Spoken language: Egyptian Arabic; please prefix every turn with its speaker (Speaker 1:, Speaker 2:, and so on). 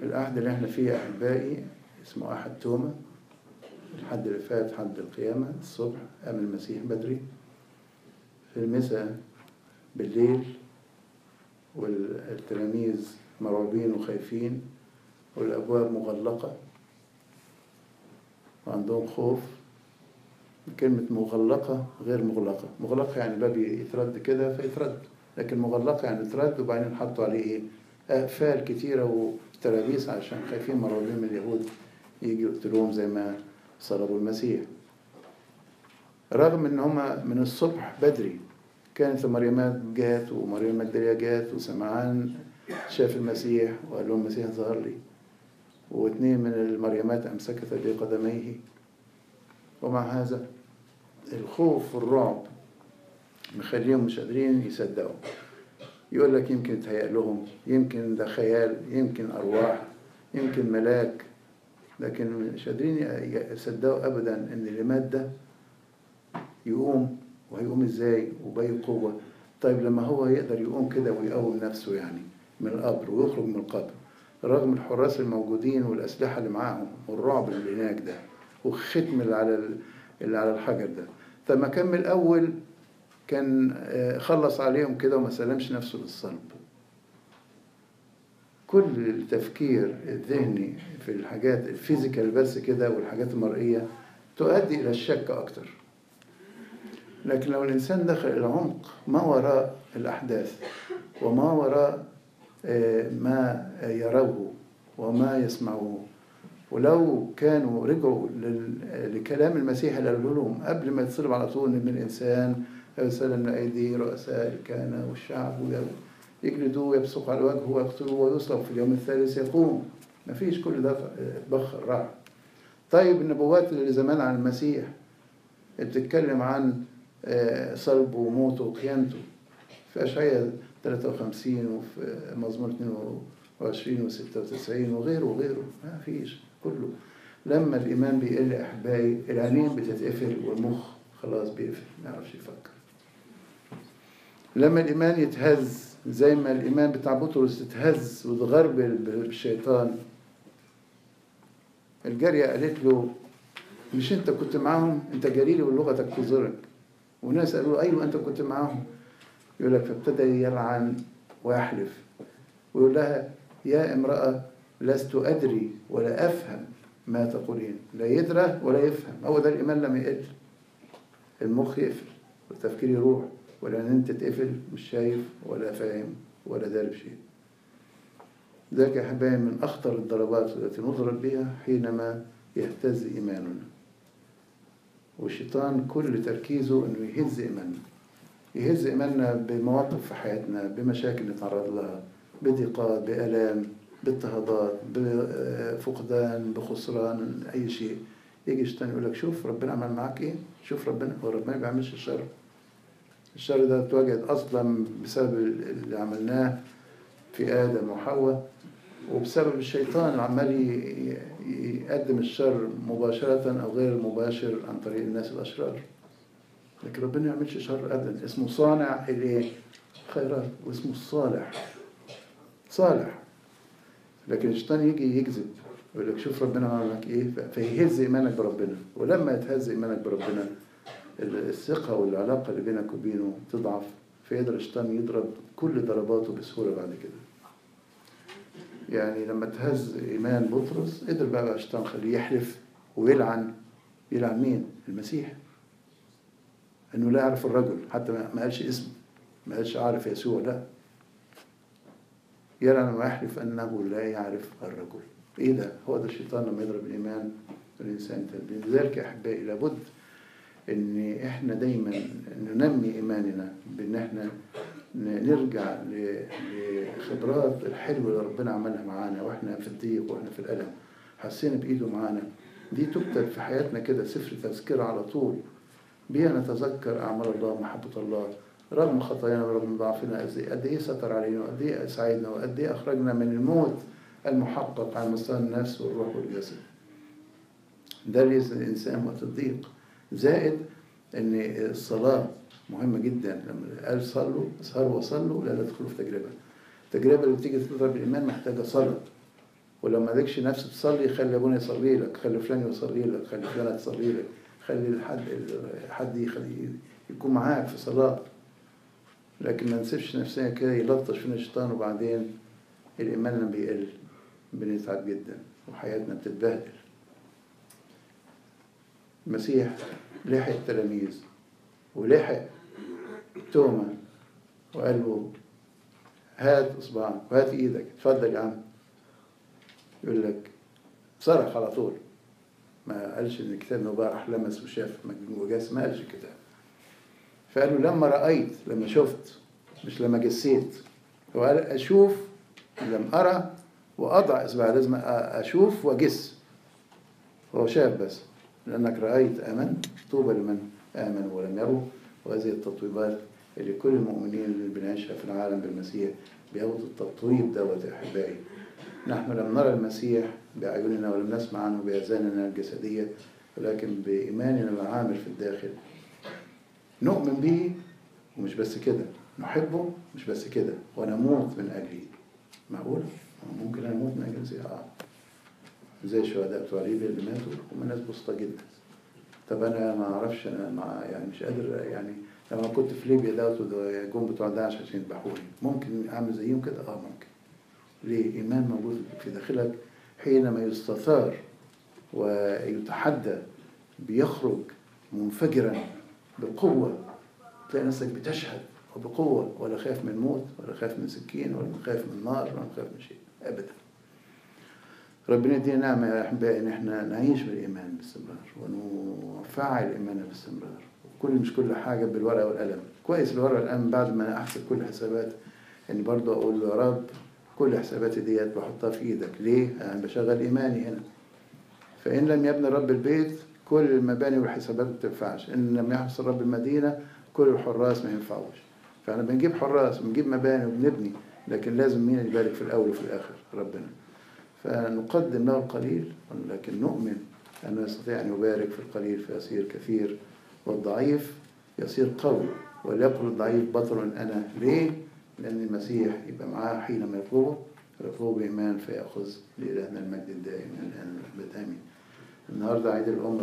Speaker 1: العهد اللي احنا فيه أحبائي اسمه أحد توما الحد اللي فات حد القيامة الصبح قام المسيح بدري في المساء بالليل والتلاميذ مرعوبين وخايفين والأبواب مغلقة وعندهم خوف كلمة مغلقة غير مغلقة مغلقة يعني الباب يترد كده فيترد لكن مغلقة يعني ترد وبعدين حطوا عليه ايه أقفال كتيرة وترابيس عشان خايفين مرعوبين من اليهود يجي يقتلوهم زي ما صلبوا المسيح رغم ان هما من الصبح بدري كانت مريمات جات ومريم المجدلية جات وسمعان شاف المسيح وقال له المسيح ظهر لي واثنين من المريمات أمسكت بقدميه ومع هذا الخوف والرعب مخليهم مش قادرين يصدقوا يقول لك يمكن تهيأ لهم يمكن ده خيال يمكن أرواح يمكن ملاك لكن مش قادرين يصدقوا أبدا إن اللي مات ده يقوم وهيقوم إزاي وبأي قوة طيب لما هو يقدر يقوم كده ويقوم نفسه يعني من القبر ويخرج من القبر رغم الحراس الموجودين والأسلحة اللي معاهم والرعب اللي هناك ده والختم اللي على اللي على الحجر ده طب ما كان من الأول كان خلص عليهم كده وما سلمش نفسه للصلب كل التفكير الذهني في الحاجات الفيزيكال بس كده والحاجات المرئية تؤدي إلى الشك أكتر لكن لو الإنسان دخل إلى عمق ما وراء الأحداث وما وراء ما يروه وما يسمعوه ولو كانوا رجعوا لكلام المسيح اللي قاله لهم قبل ما يتصلب على طول ان الانسان يسلم لايدي رؤساء الكهنه والشعب يجلدوه ويبصق على وجهه ويقتلوه ويصلب في اليوم الثالث يقوم ما فيش كل ده بخر راح طيب النبوات اللي زمان عن المسيح بتتكلم عن صلبه وموته وقيامته في اشعياء 53 وفي مزمور 22 و96 وغيره وغيره ما فيش كله لما الإيمان بيقل أحبائي العينين بتتقفل والمخ خلاص بيقفل ما يعرفش يفكر لما الإيمان يتهز زي ما الإيمان بتاع بطرس اتهز واتغربل بالشيطان الجارية قالت له مش انت كنت معاهم انت جريري ولغتك تزرك وناس قالوا ايوه انت كنت معاهم يقول لك فابتدى يلعن ويحلف ويقول لها يا امرأة لست أدري ولا أفهم ما تقولين لا يدرى ولا يفهم هو ده الإيمان لما يقل المخ يقفل والتفكير يروح ولا أنت تقفل مش شايف ولا فاهم ولا دارب شيء ذاك يا حبايبي من أخطر الضربات التي نضرب بها حينما يهتز إيماننا والشيطان كل تركيزه أنه يهز إيماننا يهز إيماننا بمواقف في حياتنا بمشاكل نتعرض لها بضيقات بآلام باضطهادات بفقدان بخسران أي شيء يجي الشيطان يقول لك شوف ربنا عمل معاك إيه شوف ربنا هو ربنا ما بيعملش الشر الشر ده اتوجد أصلا بسبب اللي عملناه في آدم وحواء وبسبب الشيطان اللي عمال يقدم الشر مباشرة أو غير مباشر عن طريق الناس الأشرار لكن ربنا ما يعملش شر أبدا اسمه صانع الإيه؟ خيرات واسمه الصالح صالح لكن الشيطان يجي يكذب يقول لك شوف ربنا عمل لك ايه فيهز ايمانك بربنا ولما يتهز ايمانك بربنا الثقه والعلاقه اللي بينك وبينه تضعف فيقدر الشيطان يضرب كل ضرباته بسهوله بعد كده يعني لما تهز ايمان بطرس قدر بقى الشيطان خليه يحلف ويلعن يلعن مين؟ المسيح انه لا يعرف الرجل حتى ما قالش اسمه ما قالش اعرف يسوع لا يلعن ويحلف انه لا يعرف الرجل ايه ده هو ده الشيطان لما يضرب الايمان الانسان لذلك يا احبائي لابد ان احنا دايما ننمي ايماننا بان احنا نرجع لخبرات الحلوه اللي ربنا عملها معانا واحنا في الضيق واحنا في الالم حسينا بايده معانا دي تكتب في حياتنا كده سفر تذكره على طول بيها نتذكر اعمال الله ومحبه الله رغم خطايانا ورغم ضعفنا قد ايه ستر علينا وقد ايه ساعدنا وقد ايه اخرجنا من الموت المحقق على مستوى النفس والروح والجسد ده الانسان وقت الضيق زائد ان الصلاه مهمه جدا لما قال صلوا اسهروا وصلوا لا تدخلوا في تجربه التجربه اللي بتيجي تضرب الايمان محتاجه صلاه ولو ما لكش نفس تصلي خلي ابونا يصلي لك خلي فلان يصلي لك خلي فلانة تصلي لك خلي الحد حد يخلي يكون معاك في صلاة لكن ما نسيبش نفسنا كده يلطش فينا الشيطان وبعدين الإيمان بيقل بنتعب جدا وحياتنا بتتبهدل المسيح لحق التلاميذ ولحق توما وقال له هات اصبعك وهات ايدك اتفضل يا عم يقول لك صرخ على طول ما قالش ان الكتاب انه بقى راح لمس وشاف مجنون وجاس ما قالش الكتاب فقال له لما رأيت لما شفت مش لما جسيت هو قال اشوف لم ارى واضع اصبع لازم اشوف واجس هو شاف بس لانك رايت امنت طوبى لمن امنوا ولم يروا وهذه التطويبات اللي كل المؤمنين اللي بنعيشها في العالم بالمسيح بياخدوا التطويب دوت يا احبائي نحن لم نرى المسيح باعيننا ولم نسمع عنه باذاننا الجسديه ولكن بايماننا العامل في الداخل نؤمن به ومش بس كده نحبه مش بس كده ونموت من اجله معقول؟ ممكن اموت من اجل زي اه زي الشهداء بتوع ليبيا اللي ماتوا هم ناس بسيطه جدا طب انا ما اعرفش انا مع يعني مش قادر يعني لما كنت في ليبيا دوت جم بتوع داعش عشان يذبحوني ممكن اعمل زيهم كده اه ممكن ليه ايمان موجود في داخلك حينما يستثار ويتحدى بيخرج منفجرا بقوه تلاقي نفسك بتشهد وبقوه ولا خايف من موت ولا خايف من سكين ولا خايف من نار ولا خايف من شيء ابدا ربنا يدينا نعمة يا أحبائي إن إحنا نعيش بالإيمان باستمرار ونفعل إيماننا باستمرار كل مش كل حاجة بالورقة والقلم كويس الورقة والقلم بعد ما أحسب كل حسابات إني برضه أقول له يا رب كل حساباتي ديت بحطها في إيدك ليه؟ أنا بشغل إيماني هنا فإن لم يبني رب البيت كل المباني والحسابات ما بتنفعش إن لم يحصل رب المدينة كل الحراس ما ينفعوش فاحنا بنجيب حراس وبنجيب مباني وبنبني لكن لازم مين اللي يبارك في الأول وفي الآخر ربنا فنقدم له القليل ولكن نؤمن أنه يستطيع أن يبارك في القليل فيصير كثير والضعيف يصير قوي وليقل الضعيف بطل أنا ليه؟ لأن المسيح يبقى معاه حينما يطلبه يطلبه بإيمان فيأخذ لإلهنا المجد الدائم من الآن والأبد آمين النهارده عيد الأم